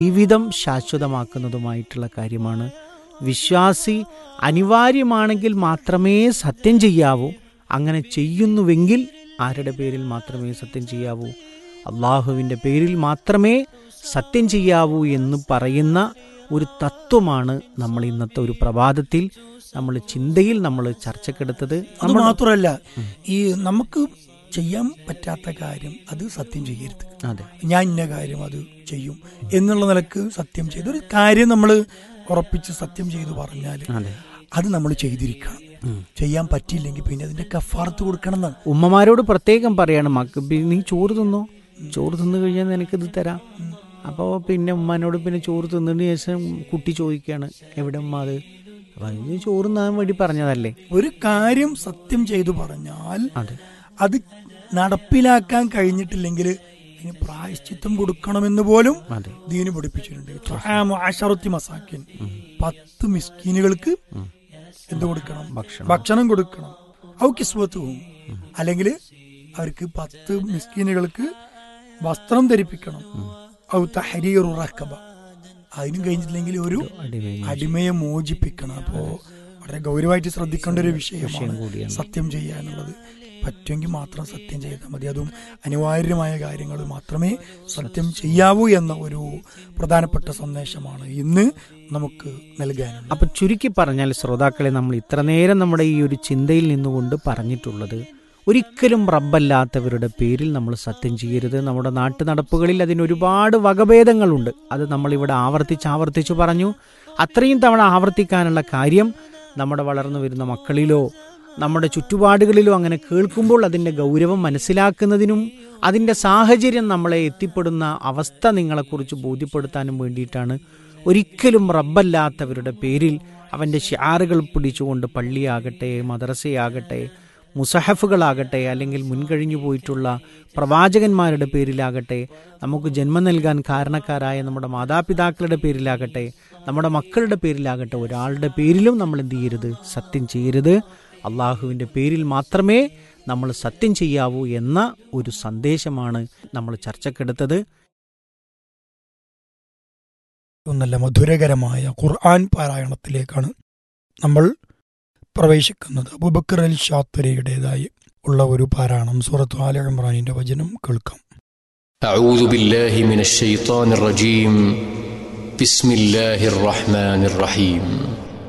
ജീവിതം ശാശ്വതമാക്കുന്നതുമായിട്ടുള്ള കാര്യമാണ് വിശ്വാസി അനിവാര്യമാണെങ്കിൽ മാത്രമേ സത്യം ചെയ്യാവൂ അങ്ങനെ ചെയ്യുന്നുവെങ്കിൽ ആരുടെ പേരിൽ മാത്രമേ സത്യം ചെയ്യാവൂ അള്ളാഹുവിൻ്റെ പേരിൽ മാത്രമേ സത്യം ചെയ്യാവൂ എന്ന് പറയുന്ന ഒരു തത്വമാണ് നമ്മൾ ഇന്നത്തെ ഒരു പ്രഭാതത്തിൽ നമ്മൾ ചിന്തയിൽ നമ്മൾ ചർച്ചക്കെടുത്തത് അത് നമ്മൾ മാത്രമല്ല ഈ നമുക്ക് ചെയ്യാൻ പറ്റാത്ത കാര്യം അത് സത്യം ചെയ്യരുത് അതെ ഞാൻ ഇന്ന കാര്യം അത് ചെയ്യും എന്നുള്ള നിലക്ക് സത്യം ചെയ്ത് ഒരു കാര്യം നമ്മൾ ഉറപ്പിച്ച് സത്യം ചെയ്തു പറഞ്ഞാൽ അതെ അത് നമ്മൾ ചെയ്തിരിക്കണം ചെയ്യാൻ പറ്റിയില്ലെങ്കിൽ പിന്നെ അതിന്റെ കഫാർത്ത് കൊടുക്കണം എന്നാണ് ഉമ്മമാരോട് പ്രത്യേകം പറയാണ് മക്ക് ബി- നീ ചോറ് തിന്നോ ചോറ് തിന്നു കഴിഞ്ഞാൽ നിനക്കിത് തരാം അപ്പോൾ പിന്നെ ഉമ്മാനോട് പിന്നെ ചോറ് തിന്നതിന് ശേഷം കുട്ടി ചോദിക്കുകയാണ് എവിടെ ഉമ്മ അത് അപ്പം അതിന് ചോറ് തിന്നാൻ വേണ്ടി പറഞ്ഞതല്ലേ ഒരു കാര്യം സത്യം ചെയ്തു പറഞ്ഞാൽ അതെ അത് നടപ്പിലാക്കാൻ കഴിഞ്ഞിട്ടില്ലെങ്കിൽ അതിന് പ്രായശ്ചിത്തം കൊടുക്കണമെന്ന് പോലും അതെ ദീന് പഠിപ്പിച്ചിട്ടുണ്ട് ത്വആമു അശറത്തി മസാക്കിൻ പത്ത് മിസ്കീനുകൾക്ക് എന്ത് കൊടുക്കണം ഭക്ഷണം ഭക്ഷണം കൊടുക്കണം ഔ കിസ്വത്തും അല്ലെങ്കിൽ അവർക്ക് പത്ത് മിസ്കീനുകൾക്ക് വസ്ത്രം ധരിപ്പിക്കണം ഔ തഹരീറു റക്കബ അതിനും കഴിഞ്ഞിട്ടില്ലെങ്കിൽ ഒരു അടിമയും അടിമയെ മോചിപ്പിക്കണം അപ്പോ വളരെ ഗൗരവമായിട്ട് ശ്രദ്ധിക്കേണ്ട ഒരു വിഷയമാണ് കൂടിയാണ്. സത്യം ചെയ്യാനുള്ളത് പറ്റുമെങ്കിൽ മാത്രം സത്യം ചെയ്താൽ മതി അതും അനിവാര്യമായ കാര്യങ്ങൾ മാത്രമേ സത്യം ചെയ്യാവൂ എന്ന ഒരു പ്രധാനപ്പെട്ട സന്ദേശമാണ് ഇന്ന് നമുക്ക് നൽകാനുള്ളത് അപ്പൊ ചുരുക്കി പറഞ്ഞാൽ ശ്രോതാക്കളെ നമ്മൾ ഇത്ര നേരം നമ്മുടെ ഈ ഒരു ചിന്തയിൽ നിന്നുകൊണ്ട് പറഞ്ഞിട്ടുള്ളത് ഒരിക്കലും റബ്ബല്ലാത്തവരുടെ പേരിൽ നമ്മൾ സത്യം ചെയ്യരുത് നമ്മുടെ നാട്ടു നടപ്പുകളിൽ അതിന് ഒരുപാട് വകഭേദങ്ങളുണ്ട് അത് നമ്മളിവിടെ ആവർത്തിച്ച് ആവർത്തിച്ച് പറഞ്ഞു അത്രയും തവണ ആവർത്തിക്കാനുള്ള കാര്യം നമ്മുടെ വളർന്നു വരുന്ന മക്കളിലോ നമ്മുടെ ചുറ്റുപാടുകളിലോ അങ്ങനെ കേൾക്കുമ്പോൾ അതിൻ്റെ ഗൗരവം മനസ്സിലാക്കുന്നതിനും അതിൻ്റെ സാഹചര്യം നമ്മളെ എത്തിപ്പെടുന്ന അവസ്ഥ നിങ്ങളെക്കുറിച്ച് ബോധ്യപ്പെടുത്താനും വേണ്ടിയിട്ടാണ് ഒരിക്കലും റബ്ബല്ലാത്തവരുടെ പേരിൽ അവൻ്റെ ഷിയാറുകൾ പിടിച്ചുകൊണ്ട് പള്ളിയാകട്ടെ മദ്രസയാകട്ടെ മുസഹഫുകളാകട്ടെ അല്ലെങ്കിൽ മുൻകഴിഞ്ഞു പോയിട്ടുള്ള പ്രവാചകന്മാരുടെ പേരിലാകട്ടെ നമുക്ക് ജന്മം നൽകാൻ കാരണക്കാരായ നമ്മുടെ മാതാപിതാക്കളുടെ പേരിലാകട്ടെ നമ്മുടെ മക്കളുടെ പേരിലാകട്ടെ ഒരാളുടെ പേരിലും നമ്മൾ എന്ത് ചെയ്യരുത് സത്യം ചെയ്യരുത് അള്ളാഹുവിൻ്റെ പേരിൽ മാത്രമേ നമ്മൾ സത്യം ചെയ്യാവൂ എന്ന ഒരു സന്ദേശമാണ് നമ്മൾ ചർച്ചക്കെടുത്തത് നല്ല മധുരകരമായ ഖുർആൻ പാരായണത്തിലേക്കാണ് നമ്മൾ പ്രവേശിക്കുന്നത് അബുബക്കർ അൽ ഷാത്തുരയുടേതായി ഉള്ള ഒരു പാരായണം സൂറത്ത് ആല ഇമ്രാനിന്റെ വചനം കേൾക്കാം أعوذ بالله من الشيطان الرجيم بسم الله الرحمن الرحيم